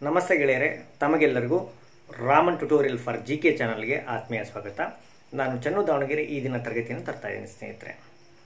ನಮಸ್ತೆ ಗೆಳೆಯರೆ ತಮಗೆಲ್ಲರಿಗೂ Raman tutorial for G K ಚಾನಲ್ಗೆ ಆತ್ಮೀಯ ಸ್ವಾಗತ ನಾನು ಚನ್ನು ದಾವಣಗೆರೆ ಈ ದಿನ ತರಗತಿಯನ್ನು ತರ್ತಾ ಇದ್ದೀನಿ ಸ್ನೇಹಿತರೆ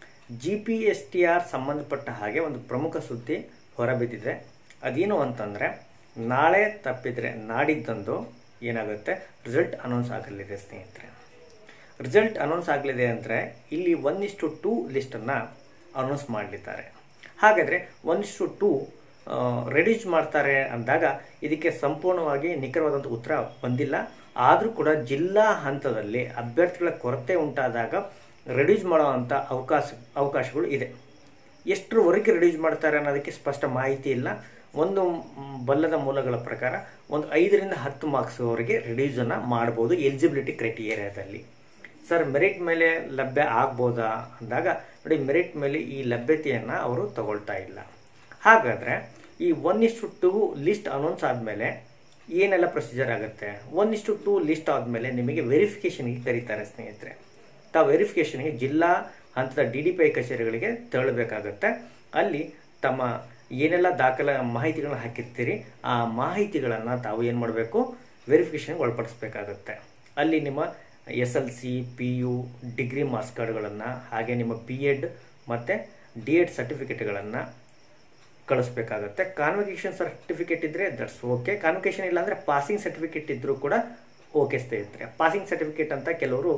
G P S T R ಸಂಬಂಧಪಟ್ಟ ಹಾಗೆ ಒಂದು ಪ್ರಮುಖ ಸುದ್ದಿ ಹೊರಬಿದ್ದಿದೆ ಅದೇನು ಅಂತಂದರೆ ನಾಳೆ ತಪ್ಪಿದರೆ ನಾಡಿದ್ದಂದು ಏನಾಗುತ್ತೆ ರಿಸಲ್ಟ್ ಅನೌನ್ಸ್ ಆಗಲಿದೆ ಸ್ನೇಹಿತರೆ ರಿಸಲ್ಟ್ ಅನೌನ್ಸ್ ಆಗಲಿದೆ ಅಂದರೆ ಇಲ್ಲಿ ಒನ್ ಇಷ್ಟು ಟೂ ಲಿಸ್ಟನ್ನು ಅನೌನ್ಸ್ ಮಾಡಲಿದ್ದಾರೆ ಹಾಗಾದರೆ ಒನ್ ಇಷ್ಟು ಟೂ ರೆಡ್ಯೂಸ್ ಮಾಡ್ತಾರೆ ಅಂದಾಗ ಇದಕ್ಕೆ ಸಂಪೂರ್ಣವಾಗಿ ನಿಖರವಾದಂಥ ಉತ್ತರ ಬಂದಿಲ್ಲ ಆದರೂ ಕೂಡ ಜಿಲ್ಲಾ ಹಂತದಲ್ಲಿ ಅಭ್ಯರ್ಥಿಗಳ ಕೊರತೆ ಉಂಟಾದಾಗ ರೆಡ್ಯೂಸ್ ಮಾಡುವಂಥ ಅವಕಾಶ ಅವಕಾಶಗಳು ಇದೆ ಎಷ್ಟರವರೆಗೆ ರಿಡ್ಯೂಸ್ ಮಾಡ್ತಾರೆ ಅನ್ನೋದಕ್ಕೆ ಸ್ಪಷ್ಟ ಮಾಹಿತಿ ಇಲ್ಲ ಒಂದು ಮ್, ಬಲ್ಲದ ಮೂಲಗಳ ಪ್ರಕಾರ ಒಂದು ಐದರಿಂದ ಹತ್ತು ಮಾರ್ಕ್ಸ್ವರೆಗೆ ರಿಡ್ಯೂಸನ್ನು ಮಾಡ್ಬೋದು ಎಲಿಜಿಬಿಲಿಟಿ ಕ್ರೈಟೀರಿಯಾದಲ್ಲಿ ಸರ್ ಮೆರಿಟ್ ಮೇಲೆ ಲಭ್ಯ ಆಗ್ಬೋದಾ ಅಂದಾಗ ನೋಡಿ ಮೆರಿಟ್ ಮೇಲೆ ಈ ಲಭ್ಯತೆಯನ್ನು ಅವರು ತಗೊಳ್ತಾ ಇಲ್ಲ ಹಾಗಾದರೆ ಈ ಒನ್ ಇಷ್ಟು ಟು ಲಿಸ್ಟ್ ಅನೌನ್ಸ್ ಆದಮೇಲೆ ಏನೆಲ್ಲ ಪ್ರೊಸೀಜರ್ ಆಗುತ್ತೆ ಒನ್ ಇಷ್ಟು ಟು ಲಿಸ್ಟ್ ಆದಮೇಲೆ ನಿಮಗೆ ವೆರಿಫಿಕೇಷನ್ಗೆ ಕರೀತಾರೆ ಸ್ನೇಹಿತರೆ ತಾವು ವೆರಿಫಿಕೇಷನ್ಗೆ ಜಿಲ್ಲಾ ಹಂತದ ಡಿ ಡಿ ಪಿ ಐ ಕಚೇರಿಗಳಿಗೆ ತೆರಳಬೇಕಾಗತ್ತೆ ಅಲ್ಲಿ ತಮ್ಮ ಏನೆಲ್ಲ ದಾಖಲೆ ಮಾಹಿತಿಗಳನ್ನ ಹಾಕಿರ್ತೀರಿ ಆ ಮಾಹಿತಿಗಳನ್ನು ತಾವು ಏನು ಮಾಡಬೇಕು ವೆರಿಫಿಕೇಷನ್ಗೆ ಒಳಪಡಿಸ್ಬೇಕಾಗತ್ತೆ ಅಲ್ಲಿ ನಿಮ್ಮ S L C P U degree marks ಕಾರ್ಡ್ಗಳನ್ನು ಹಾಗೆ ನಿಮ್ಮ ಬಿ ಎಡ್ ಮತ್ತು ಡಿ ಎಡ್ ಸರ್ಟಿಫಿಕೇಟ್ಗಳನ್ನು ಕಳಿಸ್ಬೇಕಾಗತ್ತೆ ಕಾನ್ವೊಕೇಶನ್ ಸರ್ಟಿಫಿಕೇಟ್ ಇದ್ದರೆ ದಟ್ಸ್ ಓಕೆ ಕಾನ್ವೊಕೇಶನ್ ಇಲ್ಲ ಅಂದರೆ ಪಾಸಿಂಗ್ ಸರ್ಟಿಫಿಕೇಟ್ ಇದ್ದರೂ ಕೂಡ ಓಕೆ ಸ್ನೇಹಿತರೆ ಪಾಸಿಂಗ್ ಸರ್ಟಿಫಿಕೇಟ್ ಅಂತ ಕೆಲವರು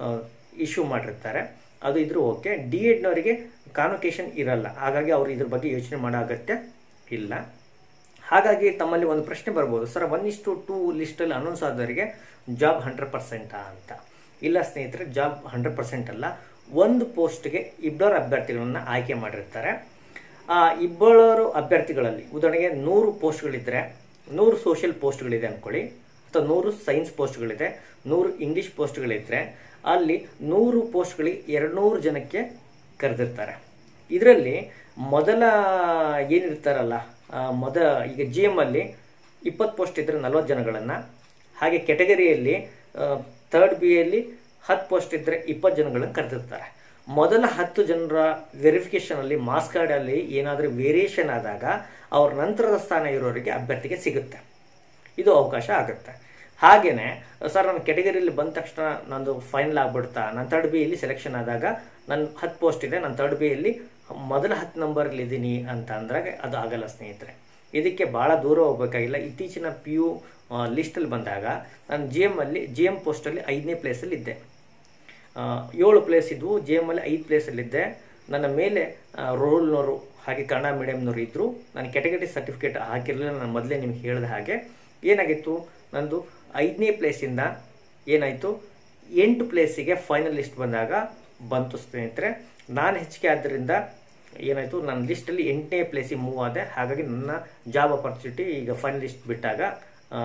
ಇಶ್ಯೂ ಮಾಡಿರ್ತಾರೆ ಅದು ಇದ್ರೂ ಓಕೆ ಡಿ ಎಡ್ನವರಿಗೆ ಕಾನ್ವೊಕೇಶನ್ ಇರಲ್ಲ ಹಾಗಾಗಿ ಅವರು ಇದ್ರ ಬಗ್ಗೆ ಯೋಚನೆ ಮಾಡೋ ಅಗತ್ಯ ಇಲ್ಲ ಹಾಗಾಗಿ ತಮ್ಮಲ್ಲಿ ಒಂದು ಪ್ರಶ್ನೆ ಬರ್ಬೋದು ಸರ್ ಒನ್ ಇಷ್ಟು ಟೂ ಲಿಸ್ಟಲ್ಲಿ ಅನೌನ್ಸ್ ಆದವರಿಗೆ ಜಾಬ್ ಹಂಡ್ರೆಡ್ ಪರ್ಸೆಂಟಾ ಅಂತ ಇಲ್ಲ ಸ್ನೇಹಿತರೆ ಜಾಬ್ ಹಂಡ್ರೆಡ್ ಪರ್ಸೆಂಟ್ ಅಲ್ಲ ಒಂದು ಪೋಸ್ಟ್ಗೆ ಇಬ್ಬರು ಅಭ್ಯರ್ಥಿಗಳನ್ನ ಆಯ್ಕೆ ಮಾಡಿರ್ತಾರೆ ಆ ಇಬ್ಬರು ಅಭ್ಯರ್ಥಿಗಳಲ್ಲಿ ಉದಾಹರಣೆಗೆ ನೂರು ಪೋಸ್ಟ್ಗಳಿದ್ರೆ ನೂರು ಸೋಷಿಯಲ್ ಪೋಸ್ಟ್ಗಳಿದೆ ಅಂದ್ಕೊಳ್ಳಿ ಅಥವಾ ನೂರು ಸೈನ್ಸ್ ಪೋಸ್ಟ್ಗಳಿದೆ ನೂರು ಇಂಗ್ಲಿಷ್ ಪೋಸ್ಟ್ಗಳಿದ್ರೆ ಅಲ್ಲಿ ನೂರು ಪೋಸ್ಟ್ಗಳಿಗೆ ಎರಡುನೂರು ಜನಕ್ಕೆ ಕರೆದಿರ್ತಾರೆ ಇದರಲ್ಲಿ ಮೊದಲ ಏನಿರ್ತಾರಲ್ಲ ಆ, ಮೊದ ಈಗ ಜಿ ಎಮ್ ಅಲ್ಲಿ ಇಪ್ಪತ್ತು ಪೋಸ್ಟ್ ಇದ್ದರೆ ನಲ್ವತ್ತು ಜನಗಳನ್ನು ಹಾಗೆ ಕೆಟಗರಿಯಲ್ಲಿ ಥರ್ಡ್ ಬಿ ಯಲ್ಲಿ ಹತ್ತು ಪೋಸ್ಟ್ ಇದ್ದರೆ ಇಪ್ಪತ್ತು ಜನಗಳನ್ನು ಕರೆದಿರ್ತಾರೆ ಮೊದಲ ಹತ್ತು ಜನರ ವೆರಿಫಿಕೇಷನಲ್ಲಿ ಮಾರ್ಕ್ಸ್ ಕಾರ್ಡಲ್ಲಿ ಏನಾದರೂ ವೇರಿಯೇಷನ್ ಆದಾಗ ಅವ್ರ ನಂತರದ ಸ್ಥಾನ ಇರೋರಿಗೆ ಅಭ್ಯರ್ಥಿಗೆ ಸಿಗುತ್ತೆ ಇದು ಅವಕಾಶ ಆಗುತ್ತೆ ಹಾಗೇನೆ ಸರ್ ನನ್ನ ಕೆಟಗರಿಯಲ್ಲಿ ಬಂದ ತಕ್ಷಣ ನಂದು ಫೈನಲ್ ಆಗ್ಬಿಡ್ತಾ ನನ್ನ ಥರ್ಡ್ ಬಿಯಲ್ಲಿ ಸೆಲೆಕ್ಷನ್ ಆದಾಗ ನನ್ನ ಹತ್ತು ಪೋಸ್ಟ್ ಇದೆ ನಾನು ಥರ್ಡ್ ಬಿಯಲ್ಲಿ ಮೊದಲ ಹತ್ತು ನಂಬರಲ್ಲಿ ಇದ್ದೀನಿ ಅಂತ ಅಂದಾಗ ಅದು ಆಗಲ್ಲ ಸ್ನೇಹಿತರೆ ಇದಕ್ಕೆ ಭಾಳ ದೂರ ಹೋಗ್ಬೇಕಾಗಿಲ್ಲ ಇತ್ತೀಚಿನ ಪಿ ಯು ಲಿಸ್ಟಲ್ಲಿ ಬಂದಾಗ ನಾನು ಜಿ ಎಮ್ ಅಲ್ಲಿ ಜಿ ಎಮ್ ಪೋಸ್ಟಲ್ಲಿ ಐದನೇ ಪ್ಲೇಸಲ್ಲಿ ಇದ್ದೆ ಆ, ಏಳು ಪ್ಲೇಸ್ ಇದ್ವು ಜೆ ಎಮ್ ಅಲ್ಲಿ ಐದು ಪ್ಲೇಸಲ್ಲಿದ್ದೆ ನನ್ನ ಮೇಲೆ ರೋಲ್ನವರು ಹಾಗೆ ಕನ್ನಡ ಮೀಡಿಯಮ್ನವರು ಇದ್ದರು ನಾನು ಕೆಟಗರಿ ಸರ್ಟಿಫಿಕೇಟ್ ಹಾಕಿರಲಿಲ್ಲ ನಾನು ಮೊದಲೇ ನಿಮ್ಗೆ ಹೇಳಿದ ಹಾಗೆ ಏನಾಗಿತ್ತು ನಂದು ಐದನೇ ಪ್ಲೇಸಿಂದ ಏನಾಯಿತು ಎಂಟು ಪ್ಲೇಸಿಗೆ ಫೈನಲ್ ಲಿಸ್ಟ್ ಬಂದಾಗ ಬಂತು ಸ್ನೇಹಿತರೆ ನಾನು ಹೆಚ್ಚಿಗೆ ಆದ್ದರಿಂದ ಏನಾಯಿತು ನನ್ನ ಲಿಸ್ಟಲ್ಲಿ ಎಂಟನೇ ಪ್ಲೇಸಿಗೆ ಮೂವ್ ಆದೆ ಹಾಗಾಗಿ ನನ್ನ ಜಾಬ್ ಅಪರ್ಚುನಿಟಿ ಈಗ ಫೈನಲ್ ಲಿಸ್ಟ್ ಬಿಟ್ಟಾಗ ಆ,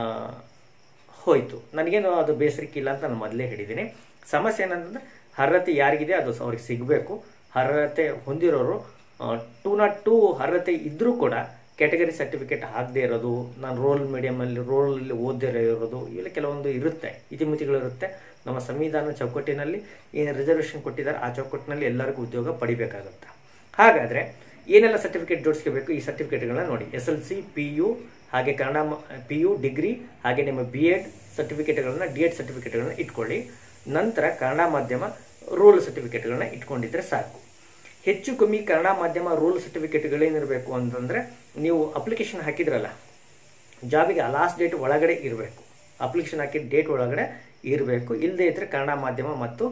ಹೋಯಿತು ನನಗೇನು ಅದು ಬೇಸರಿಕಿಲ್ಲ ಅಂತ ನಾನು ಮೊದಲೇ ಹೇಳಿದ್ದೀನಿ ಸಮಸ್ಯೆ ಏನಂತಂದ್ರೆ ಅರ್ಹತೆ ಯಾರಿಗಿದೆ ಅದು ಅವ್ರಿಗೆ ಸಿಗಬೇಕು ಅರ್ಹತೆ ಹೊಂದಿರೋರು ಟೂ ನಾಟ್ ಟೂ ಅರ್ಹತೆ ಇದ್ದರೂ ಕೂಡ ಕ್ಯಾಟಗರಿ ಸರ್ಟಿಫಿಕೇಟ್ ಆಗದೆ ಇರೋದು ನಾನು ರೋಲ್ ಮೀಡಿಯಮಲ್ಲಿ ರೋಲಲ್ಲಿ ಓದದೇ ಇರೋದು ಇವೆಲ್ಲ ಕೆಲವೊಂದು ಇರುತ್ತೆ ಇತಿಮಿತಿಗಳಿರುತ್ತೆ ನಮ್ಮ ಸಂವಿಧಾನ ಚೌಕಟ್ಟಿನಲ್ಲಿ ಏನು ರಿಸರ್ವೇಷನ್ ಕೊಟ್ಟಿದ್ದಾರೆ ಆ ಚೌಕಟ್ಟಿನಲ್ಲಿ ಎಲ್ಲರಿಗೂ ಉದ್ಯೋಗ ಪಡಿಬೇಕಾಗುತ್ತೆ ಹಾಗಾದರೆ ಏನೆಲ್ಲ ಸರ್ಟಿಫಿಕೇಟ್ ಜೋಡಿಸ್ಕೋಬೇಕು ಈ ಸರ್ಟಿಫಿಕೇಟ್ಗಳನ್ನ ನೋಡಿ S L C P U ಹಾಗೆ ಕನ್ನಡ ಪಿ ಯು ಡಿಗ್ರಿ ಹಾಗೆ ನಿಮ್ಮ ಬಿ ಎಡ್ ಸರ್ಟಿಫಿಕೇಟ್ಗಳನ್ನ ಡಿ ಎಡ್ ಸರ್ಟಿಫಿಕೇಟ್ಗಳನ್ನ ಇಟ್ಕೊಳ್ಳಿ ನಂತರ ಕನ್ನಡ ಮಾಧ್ಯಮ ರೂಲ್ ಸರ್ಟಿಫಿಕೇಟ್ಗಳನ್ನ ಇಟ್ಕೊಂಡಿದ್ರೆ ಸಾಕು ಹೆಚ್ಚು ಕಮ್ಮಿ ಕನ್ನಡ ಮಾಧ್ಯಮ ರೂಲ್ ಸರ್ಟಿಫಿಕೇಟ್ಗಳೇನಿರಬೇಕು ಅಂತಂದರೆ ನೀವು ಅಪ್ಲಿಕೇಶನ್ ಹಾಕಿದ್ರಲ್ಲ ಜಾಬಿಗೆ ಲಾಸ್ಟ್ ಡೇಟ್ ಒಳಗಡೆ ಇರಬೇಕು ಅಪ್ಲಿಕೇಶನ್ ಹಾಕಿದ ಡೇಟ್ ಒಳಗಡೆ ಇರಬೇಕು ಇಲ್ಲದೇ ಇದ್ದರೆ ಕನ್ನಡ ಮಾಧ್ಯಮ ಮತ್ತು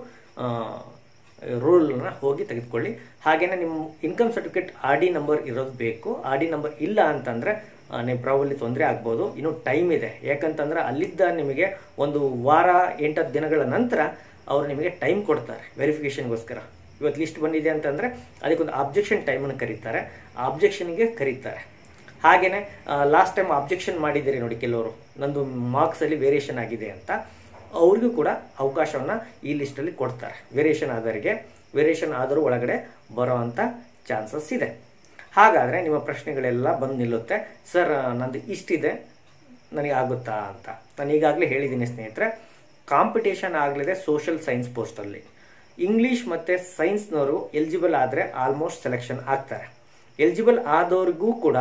ರೂಲ್ನ ಹೋಗಿ ತೆಗೆದುಕೊಳ್ಳಿ ಹಾಗೆಯೇ ನಿಮ್ಮ income certificate R D number ಇರೋದು ಬೇಕು ಆರ್ ಡಿ ನಂಬರ್ ಇಲ್ಲ ಅಂತಂದರೆ ನೀವು ಪ್ರಾಬಲ್ಲಿ ತೊಂದರೆ ಆಗ್ಬೋದು ಇನ್ನೂ ಟೈಮ್ ಇದೆ ಯಾಕಂತಂದ್ರೆ ಅಲ್ಲಿದ್ದ ನಿಮಗೆ ಒಂದು ವಾರ ಎಂಟತ್ತು ದಿನಗಳ ನಂತರ ಅವರು ನಿಮಗೆ ಟೈಮ್ ಕೊಡ್ತಾರೆ ವೆರಿಫಿಕೇಷನ್ಗೋಸ್ಕರ ಇವತ್ತು ಲಿಸ್ಟ್ ಬಂದಿದೆ ಅಂತಂದರೆ ಅದಕ್ಕೊಂದು ಅಬ್ಜೆಕ್ಷನ್ ಟೈಮನ್ನು ಕರೀತಾರೆ ಆ ಅಬ್ಜೆಕ್ಷನ್ಗೆ ಕರೀತಾರೆ ಹಾಗೆಯೇ ಲಾಸ್ಟ್ ಟೈಮ್ ಅಬ್ಜೆಕ್ಷನ್ ಮಾಡಿದ್ದೀರಿ ನೋಡಿ ಕೆಲವರು ನಂದು ಮಾರ್ಕ್ಸಲ್ಲಿ ವೇರಿಯೇಷನ್ ಆಗಿದೆ ಅಂತ ಅವ್ರಿಗೂ ಕೂಡ ಅವಕಾಶವನ್ನು ಈ ಲಿಸ್ಟಲ್ಲಿ ಕೊಡ್ತಾರೆ ವೇರಿಯೇಷನ್ ಆದವರಿಗೆ ವೇರಿಯೇಷನ್ ಆದರೂ ಒಳಗಡೆ ಬರೋವಂಥ ಚಾನ್ಸಸ್ ಇದೆ ಹಾಗಾದರೆ ನಿಮ್ಮ ಪ್ರಶ್ನೆಗಳೆಲ್ಲ ಬಂದು ನಿಲ್ಲುತ್ತೆ ಸರ್ ನಂದು ಇಷ್ಟಿದೆ ನನಗೆ ಆಗುತ್ತಾ ಅಂತ ನಾನು ಈಗಾಗಲೇ ಹೇಳಿದ್ದೀನಿ ಸ್ನೇಹಿತರೆ ಕಾಂಪಿಟೇಷನ್ ಆಗಲಿದೆ ಸೋಷಿಯಲ್ ಸೈನ್ಸ್ ಪೋಸ್ಟಲ್ಲಿ ಇಂಗ್ಲೀಷ್ ಮತ್ತು ಸೈನ್ಸ್ನವರು ಎಲಿಜಿಬಲ್ ಆದರೆ ಆಲ್ಮೋಸ್ಟ್ ಸೆಲೆಕ್ಷನ್ ಆಗ್ತಾರೆ ಎಲಿಜಿಬಲ್ ಆದವ್ರಿಗೂ ಕೂಡ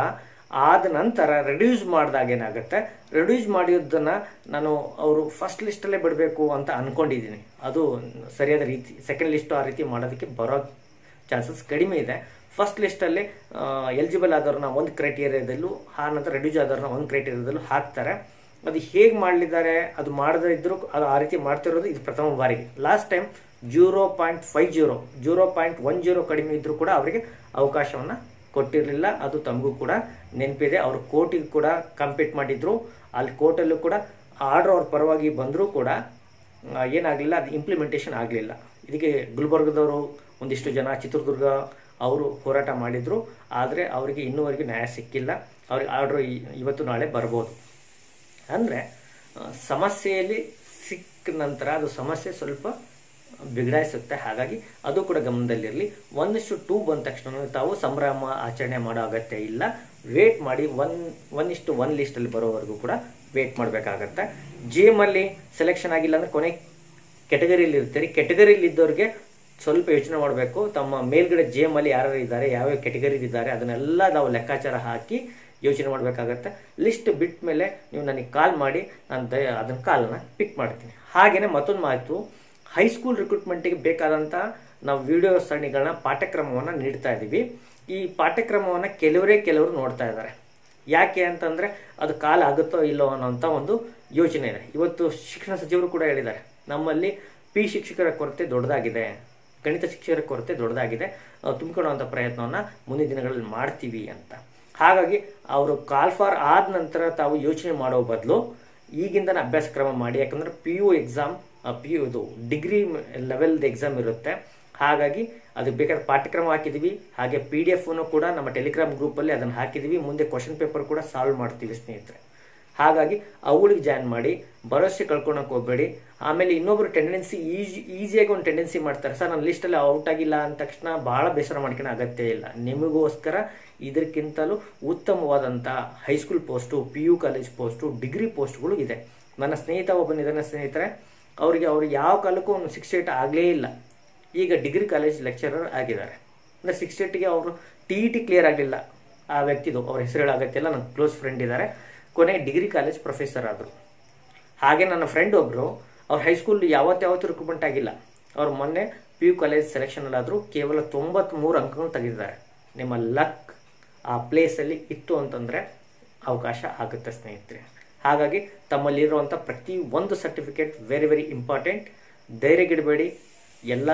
ಆದ ನಂತರ ರೆಡ್ಯೂಸ್ ಮಾಡಿದಾಗ ಏನಾಗುತ್ತೆ ರೆಡ್ಯೂಸ್ ಮಾಡಿದ್ದನ್ನು ನಾನು ಅವರು ಫಸ್ಟ್ ಲಿಸ್ಟಲ್ಲೇ ಬಿಡಬೇಕು ಅಂತ ಅಂದ್ಕೊಂಡಿದ್ದೀನಿ ಅದು ಸರಿಯಾದ ರೀತಿ ಸೆಕೆಂಡ್ ಲಿಸ್ಟು ಆ ರೀತಿ ಮಾಡೋದಕ್ಕೆ ಬರೋ ಚಾನ್ಸಸ್ ಕಡಿಮೆ ಇದೆ ಫಸ್ಟ್ ಲಿಸ್ಟಲ್ಲಿ ಎಲಿಜಿಬಲ್ ಆದವ್ರನ್ನ ಒಂದು ಕ್ರೈಟೀರಿಯಾದಲ್ಲೂ ಆ ನಂತರ ರೆಡ್ಯೂಸ್ ಆದವ್ರನ್ನ ಒಂದು ಕ್ರೈಟೀರಿಯಾದಲ್ಲೂ ಹಾಕ್ತಾರೆ ಅದು ಹೇಗೆ ಮಾಡಲಿದ್ದಾರೆ ಅದು ಮಾಡದೇ ಇದ್ದರೂ ಅದು ಆ ರೀತಿ ಮಾಡ್ತಿರೋದು ಇದು ಪ್ರಥಮ ಬಾರಿಗೆ last time zero point five zero zero point one zero ಕಡಿಮೆ ಇದ್ದರೂ ಕೂಡ ಅವರಿಗೆ ಅವಕಾಶವನ್ನು ಕೊಟ್ಟಿರಲಿಲ್ಲ ಅದು ತಮಗೂ ಕೂಡ ನೆನಪಿದೆ ಅವರು ಕೋರ್ಟಿಗೆ ಕೂಡ ಕಂಪೀಟ್ ಮಾಡಿದ್ರು ಅಲ್ಲಿ ಕೋರ್ಟಲ್ಲೂ ಕೂಡ ಆರ್ಡರ್ ಅವ್ರ ಪರವಾಗಿ ಬಂದರೂ ಕೂಡ ಏನಾಗಲಿಲ್ಲ ಅದು ಇಂಪ್ಲಿಮೆಂಟೇಷನ್ ಆಗಲಿಲ್ಲ ಇದಕ್ಕೆ ಗುಲ್ಬರ್ಗದವರು ಒಂದಿಷ್ಟು ಜನ ಚಿತ್ರದುರ್ಗ ಅವರು ಹೋರಾಟ ಮಾಡಿದರು ಆದರೆ ಅವರಿಗೆ ಇನ್ನೂವರೆಗೂ ನ್ಯಾಯ ಸಿಕ್ಕಿಲ್ಲ ಅವ್ರಿಗೆ ಆರ್ಡ್ರು ಇವತ್ತು ನಾಳೆ ಬರ್ಬೋದು ಅಂದರೆ ಸಮಸ್ಯೆಯಲ್ಲಿ ಸಿಕ್ಕ ನಂತರ ಅದು ಸಮಸ್ಯೆ ಸ್ವಲ್ಪ ಬಿಗಡಾಯಿಸುತ್ತೆ ಹಾಗಾಗಿ ಅದು ಕೂಡ ಗಮನದಲ್ಲಿರಲಿ ಒಂದಿಷ್ಟು ಟೂ ಬಂದ ತಕ್ಷಣ ತಾವು ಸಂಭ್ರಮ ಆಚರಣೆ ಮಾಡೋ ಅಗತ್ಯ ಇಲ್ಲ ವೇಟ್ ಮಾಡಿ ಒನ್ ಒನ್ ಇಷ್ಟು ಒನ್ ಲಿಸ್ಟಲ್ಲಿ ಬರೋವರೆಗೂ ಕೂಡ ವೇಟ್ ಮಾಡಬೇಕಾಗತ್ತೆ ಜಿ ಎಮ್ಮಲ್ಲಿ ಸೆಲೆಕ್ಷನ್ ಆಗಿಲ್ಲ ಅಂದರೆ ಕೊನೆ ಕೆಟಗರಿಯಲ್ಲಿ ಇರ್ತೀರಿ ಕೆಟಗರಿಯಲ್ಲಿ ಇದ್ದವ್ರಿಗೆ ಸ್ವಲ್ಪ ಯೋಚನೆ ಮಾಡಬೇಕು ತಮ್ಮ ಮೇಲ್ಗಡೆ ಜೆ ಎಮ್ ಅಲ್ಲಿ ಯಾರು ಇದ್ದಾರೆ ಯಾವ್ಯಾವ ಕೆಟಗರಿ ಇದ್ದಾರೆ ಅದನ್ನೆಲ್ಲ ನಾವು ಲೆಕ್ಕಾಚಾರ ಹಾಕಿ ಯೋಚನೆ ಮಾಡಬೇಕಾಗತ್ತೆ ಲಿಸ್ಟ್ ಬಿಟ್ಟ ಮೇಲೆ ನೀವು ನನಗೆ ಕಾಲ್ ಮಾಡಿ ನಾನು ದಯ ಅದನ್ನ ಕಾಲನ್ನ ಪಿಕ್ ಮಾಡ್ತೀನಿ ಹಾಗೆಯೇ ಮತ್ತೊಂದು ಮಾತು ಹೈಸ್ಕೂಲ್ ರಿಕ್ರೂಟ್ಮೆಂಟಿಗೆ ಬೇಕಾದಂಥ ನಾವು ವಿಡಿಯೋ ಸರಣಿಗಳನ್ನ ಪಾಠ್ಯಕ್ರಮವನ್ನು ನೀಡ್ತಾ ಇದ್ದೀವಿ ಈ ಪಾಠ್ಯಕ್ರಮವನ್ನು ಕೆಲವರೇ ಕೆಲವರು ನೋಡ್ತಾ ಇದ್ದಾರೆ ಯಾಕೆ ಅಂತಂದರೆ ಅದು ಕಾಲ ಆಗುತ್ತೋ ಇಲ್ಲೋ ಅನ್ನೋಂಥ ಒಂದು ಯೋಚನೆ ಇದೆ ಇವತ್ತು ಶಿಕ್ಷಣ ಸಚಿವರು ಕೂಡ ಹೇಳಿದ್ದಾರೆ ನಮ್ಮಲ್ಲಿ ಪಿ ಶಿಕ್ಷಕರ ಕೊರತೆ ದೊಡ್ಡದಾಗಿದೆ ಗಣಿತ ಶಿಕ್ಷಕರ ಕೊರತೆ ದೊಡ್ಡದಾಗಿದೆ ತುಂಬಿಕೊಳ್ಳುವಂಥ ಪ್ರಯತ್ನವನ್ನು ಮುಂದಿನ ದಿನಗಳಲ್ಲಿ ಮಾಡ್ತೀವಿ ಅಂತ ಹಾಗಾಗಿ ಅವರು ಕಾಲ್ ಫಾರ್ ಆದ ನಂತರ ತಾವು ಯೋಚನೆ ಮಾಡೋ ಬದಲು ಈಗಿಂದನೇ ಅಭ್ಯಾಸ ಕ್ರಮ ಮಾಡಿ ಯಾಕಂದ್ರೆ P U exam P U ಇದು ಡಿಗ್ರಿ ಲೆವೆಲ್ದು ಎಕ್ಸಾಮ್ ಇರುತ್ತೆ ಹಾಗಾಗಿ ಅದಕ್ಕೆ ಬೇಕಾದ ಪಾಠ್ಯಕ್ರಮ ಹಾಕಿದ್ದೀವಿ ಹಾಗೆ ಪಿ ಡಿ ಎಫ್ನು ಕೂಡ ನಮ್ಮ ಟೆಲಿಗ್ರಾಮ್ ಗ್ರೂಪಲ್ಲಿ ಅದನ್ನು ಹಾಕಿದ್ದೀವಿ ಮುಂದೆ ಕ್ವಶನ್ ಪೇಪರ್ ಕೂಡ ಸಾಲ್ವ್ ಮಾಡ್ತೀವಿ ಸ್ನೇಹಿತರೆ ಹಾಗಾಗಿ ಅವುಗಳಿಗೆ ಜಾಯ್ನ್ ಮಾಡಿ ಭರವಸೆ ಕಳ್ಕೊಳಕ್ಕೆ ಹೋಗಬೇಡಿ ಆಮೇಲೆ ಇನ್ನೊಬ್ರು ಟೆಂಡೆನ್ಸಿ ಈಜಿ ಈಸಿಯಾಗಿ ಒಂದು ಟೆಂಡೆನ್ಸಿ ಮಾಡ್ತಾರೆ ಸರ್ ನನ್ನ ಲಿಸ್ಟಲ್ಲಿ ಔಟ್ ಆಗಿಲ್ಲ ಅಂದ ತಕ್ಷಣ ಭಾಳ ಬೇಸರ ಮಾಡ್ಕೊಳೋ ಅಗತ್ಯ ಇಲ್ಲ ನಿಮಗೋಸ್ಕರ ಇದಕ್ಕಿಂತಲೂ ಉತ್ತಮವಾದಂಥ high school post P U college post degree ಪೋಸ್ಟ್ಗಳು ಇದೆ ನನ್ನ ಸ್ನೇಹಿತ ಒಬ್ಬನಿದ್ದಾನೆ ಸ್ನೇಹಿತರೆ ಅವರಿಗೆ ಅವ್ರು ಯಾವ ಕಾಲಕ್ಕೂ ಒಂದು ಸಿಕ್ಸ್ ಏಟ್ ಆಗಲೇ ಇಲ್ಲ ಈಗ ಡಿಗ್ರಿ ಕಾಲೇಜ್ ಲೆಕ್ಚರರ್ ಆಗಿದ್ದಾರೆ ಅಂದರೆ ಸಿಕ್ಸ್ ಏಟ್ಗೆ ಅವರು ಟಿ ಇ ಟಿ ಕ್ಲಿಯರ್ ಆಗಲಿಲ್ಲ ಆ ವ್ಯಕ್ತಿದು ಅವ್ರ ಹೆಸರು ಹೇಳಾಗತ್ತಿಲ್ಲ ನನ್ನ ಕ್ಲೋಸ್ ಫ್ರೆಂಡ್ ಇದ್ದಾರೆ ಕೊನೆ ಡಿಗ್ರಿ ಕಾಲೇಜ್ ಪ್ರೊಫೆಸರ್ ಆದರು ಹಾಗೆ ನನ್ನ ಫ್ರೆಂಡ್ ಒಬ್ಬರು ಅವ್ರ ಹೈಸ್ಕೂಲ್ ಯಾವತ್ತು ಯಾವತ್ತೂ ರಿಕ್ರೂಟ್ಮೆಂಟ್ ಆಗಿಲ್ಲ ಅವ್ರು ಮೊನ್ನೆ ಪಿ ಯು ಕಾಲೇಜ್ ಸೆಲೆಕ್ಷನಲ್ಲಾದರೂ ಕೇವಲ ತೊಂಬತ್ತ್ಮೂರು ಅಂಕಗಳು ತೆಗೆದಿದ್ದಾರೆ ನಿಮ್ಮ ಲಕ್ ಆ ಪ್ಲೇಸಲ್ಲಿ ಇತ್ತು ಅಂತಂದರೆ ಅವಕಾಶ ಆಗುತ್ತೆ ಸ್ನೇಹಿತರೆ ಹಾಗಾಗಿ ತಮ್ಮಲ್ಲಿರುವಂಥ ಪ್ರತಿ ಒಂದು ಸರ್ಟಿಫಿಕೇಟ್ ವೆರಿ ವೆರಿ ಇಂಪಾರ್ಟೆಂಟ್ ಧೈರ್ಯಗಿಡಬೇಡಿ ಎಲ್ಲ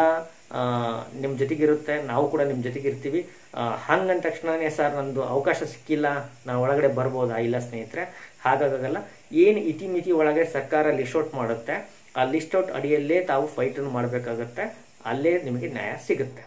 ನಿಮ್ಮ ಜೊತೆಗಿರುತ್ತೆ ನಾವು ಕೂಡ ನಿಮ್ಮ ಜೊತೆಗಿರ್ತೀವಿ ಹಂಗಂದ ತಕ್ಷಣವೇ ಸರ್ ನಂದು ಅವಕಾಶ ಸಿಕ್ಕಿಲ್ಲ ನಾನು ಒಳಗಡೆ ಬರ್ಬೋದಾ ಇಲ್ಲ ಸ್ನೇಹಿತರೆ ಹಾಗಾಗಲ್ಲ ಏನು ಇತಿಮಿತಿ ಒಳಗೆ ಸರ್ಕಾರ ಲಿಸ್ಟ್ ಔಟ್ ಮಾಡುತ್ತೆ ಆ ಲಿಸ್ಟ್ ಔಟ್ ಅಡಿಯಲ್ಲೇ ತಾವು ಫೈಟನ್ನು ಮಾಡಬೇಕಾಗತ್ತೆ ಅಲ್ಲೇ ನಿಮಗೆ ನ್ಯಾಯ ಸಿಗುತ್ತೆ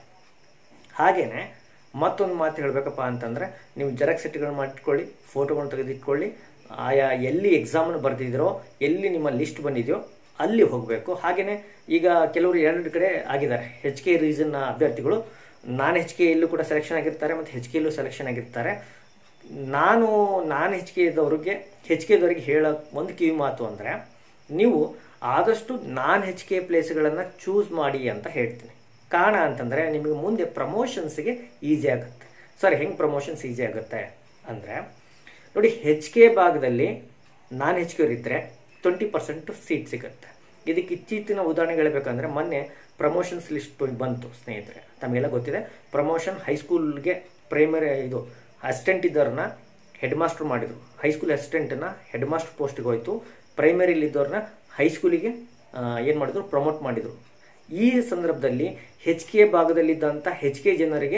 ಹಾಗೆಯೇ ಮತ್ತೊಂದು ಮಾತು ಹೇಳಬೇಕಪ್ಪ ಅಂತಂದರೆ ನೀವು ಜೆರಾಕ್ಸ್ ಸೆಟ್ಗಳು ಮಾಡಿಟ್ಕೊಳ್ಳಿ ಫೋಟೋಗಳನ್ನ ತೆಗೆದಿಟ್ಕೊಳ್ಳಿ ಆಯಾ ಎಲ್ಲಿ ಎಕ್ಸಾಮನ್ನು ಬರೆದಿದ್ರೋ ಎಲ್ಲಿ ನಿಮ್ಮ ಲಿಸ್ಟ್ ಬಂದಿದೆಯೋ ಅಲ್ಲಿ ಹೋಗಬೇಕು ಹಾಗೆಯೇ ಈಗ ಕೆಲವರು ಎರಡು ಕಡೆ ಆಗಿದ್ದಾರೆ ಹೆಚ್ ಕೆ ರೀಸನ್ನ ಅಭ್ಯರ್ಥಿಗಳು ನಾನ್ ಹೆಚ್ ಕೆ ಎಲ್ಲೂ ಕೂಡ ಸೆಲೆಕ್ಷನ್ ಆಗಿರ್ತಾರೆ ಮತ್ತು ಹೆಚ್ ಕೆ ಎಲ್ಲೂ ಸೆಲೆಕ್ಷನ್ ಆಗಿರ್ತಾರೆ ನಾನು ನಾನ್ ಹೆಚ್ ಕೆ ಇದ್ದವ್ರಿಗೆ ಹೆಚ್ ಕೆ ಇದ್ದವ್ರಿಗೆ ಹೇಳೋ ಒಂದು ಕಿವಿ ಮಾತು ಅಂದರೆ ನೀವು ಆದಷ್ಟು ನಾನ್ ಹೆಚ್ ಕೆ ಪ್ಲೇಸ್ಗಳನ್ನು ಚೂಸ್ ಮಾಡಿ ಅಂತ ಹೇಳ್ತೀನಿ ಕಾರಣ ಅಂತಂದರೆ ನಿಮಗೆ ಮುಂದೆ ಪ್ರಮೋಷನ್ಸ್ಗೆ ಈಸಿ ಆಗುತ್ತೆ ಸರ್ ಹೆಂಗೆ ಪ್ರಮೋಷನ್ಸ್ ಈಸಿ ಆಗುತ್ತೆ ಅಂದರೆ ನೋಡಿ ಹೆಚ್ ಕೆ ಭಾಗದಲ್ಲಿ ನಾನ್ ಹೆಚ್ ಕೆ ಇದ್ದರೆ ಟ್ವೆಂಟಿ ಪರ್ಸೆಂಟ್ ಸೀಟ್ ಸಿಗುತ್ತೆ ಇದಕ್ಕೆ ಇತ್ತೀಚಿನ ಉದಾಹರಣೆ ಹೇಳಬೇಕಂದ್ರೆ ಮೊನ್ನೆ ಪ್ರಮೋಷನ್ಸ್ ಲಿಸ್ಟ್ ಬಂತು ಸ್ನೇಹಿತರೆ ತಮಗೆಲ್ಲ ಗೊತ್ತಿದೆ ಪ್ರಮೋಷನ್ ಹೈಸ್ಕೂಲ್ಗೆ ಪ್ರೈಮರಿ ಇದು ಅಸಿಸ್ಟೆಂಟ್ ಇದ್ದವ್ರನ್ನ ಹೆಡ್ ಮಾಸ್ಟರ್ ಮಾಡಿದರು ಹೈಸ್ಕೂಲ್ ಅಸಿಸ್ಟೆಂಟನ್ನು ಹೆಡ್ ಮಾಸ್ಟರ್ ಪೋಸ್ಟ್ಗೆ ಹೋಯ್ತು ಪ್ರೈಮರಿಲಿ ಇದ್ದವ್ರನ್ನ ಹೈಸ್ಕೂಲಿಗೆ ಏನು ಮಾಡಿದ್ರು ಪ್ರಮೋಟ್ ಮಾಡಿದರು ಈ ಸಂದರ್ಭದಲ್ಲಿ ಹೆಚ್ ಕೆ ಭಾಗದಲ್ಲಿದ್ದಂಥ ಹೆಚ್ ಕೆ ಜನರಿಗೆ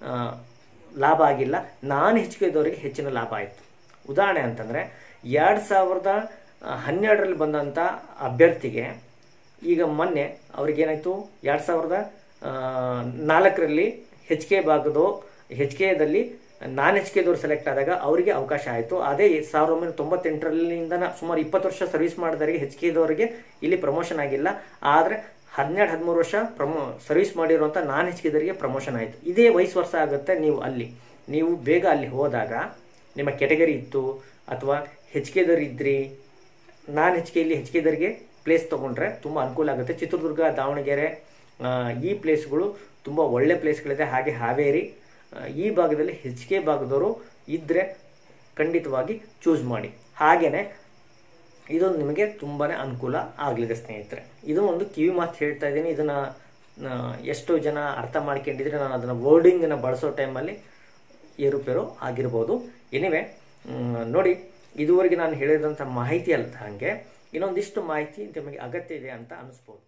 ಲಾಭ ಆಗಿಲ್ಲ ನಾನು ಹೆಚ್ ಕೆ ಇದ್ದವರಿಗೆ ಹೆಚ್ಚಿನ ಲಾಭ ಆಯಿತು ಉದಾಹರಣೆ ಅಂತಂದರೆ ಎರಡು ಸಾವಿರದ ಹನ್ನೆರಡರಲ್ಲಿ ಬಂದಂಥ ಅಭ್ಯರ್ಥಿಗೆ ಈಗ ಮೊನ್ನೆ ಅವ್ರಿಗೇನಾಯಿತು ಎರಡು ಸಾವಿರದ ನಾಲ್ಕರಲ್ಲಿ ಹೆಚ್ ಕೆ ಭಾಗದ ಹೆಚ್ ಕೆದಲ್ಲಿ ನಾನ್ ಹೆಚ್ ಕೆದವ್ರು ಸೆಲೆಕ್ಟ್ ಆದಾಗ ಅವರಿಗೆ ಅವಕಾಶ ಆಯಿತು ಅದೇ ಸಾವಿರದ ಒಂಬೈನೂರ ತೊಂಬತ್ತೆಂಟರಲ್ಲಿಂದ ಸುಮಾರು ಇಪ್ಪತ್ತು ವರ್ಷ ಸರ್ವಿಸ್ ಮಾಡಿದವರಿಗೆ ಹೆಚ್ ಕೆದವರಿಗೆ ಇಲ್ಲಿ ಪ್ರಮೋಷನ್ ಆಗಿಲ್ಲ ಆದರೆ ಹನ್ನೆರಡು ಹದಿಮೂರು ವರ್ಷ ಪ್ರಮೋ ಸರ್ವಿಸ್ ಮಾಡಿರುವಂಥ ನಾನ್ ಹೆಚ್ ಕೆದವರಿಗೆ ಪ್ರಮೋಷನ್ ಆಯಿತು ಇದೇ ವಯಸ್ಸು ವರ್ಷ ಆಗುತ್ತೆ ನೀವು ಅಲ್ಲಿ ನೀವು ಬೇಗ ಅಲ್ಲಿ ಹೋದಾಗ ನಿಮ್ಮ ಕೆಟಗರಿ ಇತ್ತು ಅಥವಾ ಹೆಚ್ ಕೆದರ್ ಇದ್ರಿ ನಾನ್ ಹೆಚ್ ಕೆಯಲ್ಲಿ ಹೆಚ್ ಕೆದರಿಗೆ ಪ್ಲೇಸ್ ತೊಗೊಂಡ್ರೆ ತುಂಬ ಅನುಕೂಲ ಆಗುತ್ತೆ ಚಿತ್ರದುರ್ಗ ದಾವಣಗೆರೆ ಈ ಪ್ಲೇಸ್ಗಳು ತುಂಬ ಒಳ್ಳೆ ಪ್ಲೇಸ್ಗಳಿದೆ ಹಾಗೆ ಹಾವೇರಿ ಈ ಭಾಗದಲ್ಲಿ ಹೆಚ್ ಕೆ ಭಾಗದವರು ಇದ್ದರೆ ಖಂಡಿತವಾಗಿ ಚೂಸ್ ಮಾಡಿ ಹಾಗೆಯೇ ಇದೊಂದು ನಿಮಗೆ ತುಂಬಾ ಅನುಕೂಲ ಆಗಲಿದೆ ಸ್ನೇಹಿತರೆ ಇದು ಒಂದು ಕಿವಿ ಮಾತು ಹೇಳ್ತಾ ಇದ್ದೀನಿ ಇದನ್ನು ಎಷ್ಟೋ ಜನ ಅರ್ಥ ಮಾಡ್ಕೊಂಡಿದ್ರೆ ನಾನು ಅದನ್ನು ವರ್ಡಿಂಗನ್ನು ಬಳಸೋ ಟೈಮಲ್ಲಿ ಏರುಪೇರು ಆಗಿರ್ಬೋದು ಎನಿವೆ ನೋಡಿ ಇದುವರೆಗೆ ನಾನು ಹೇಳಿದಂಥ ಮಾಹಿತಿ ಅಲ್ಲ ಹಾಗೆ ಇನ್ನೊಂದಿಷ್ಟು ಮಾಹಿತಿ ನಿಮಗೆ ಅಗತ್ಯ ಇದೆ ಅಂತ ಅನಿಸ್ಬೋದು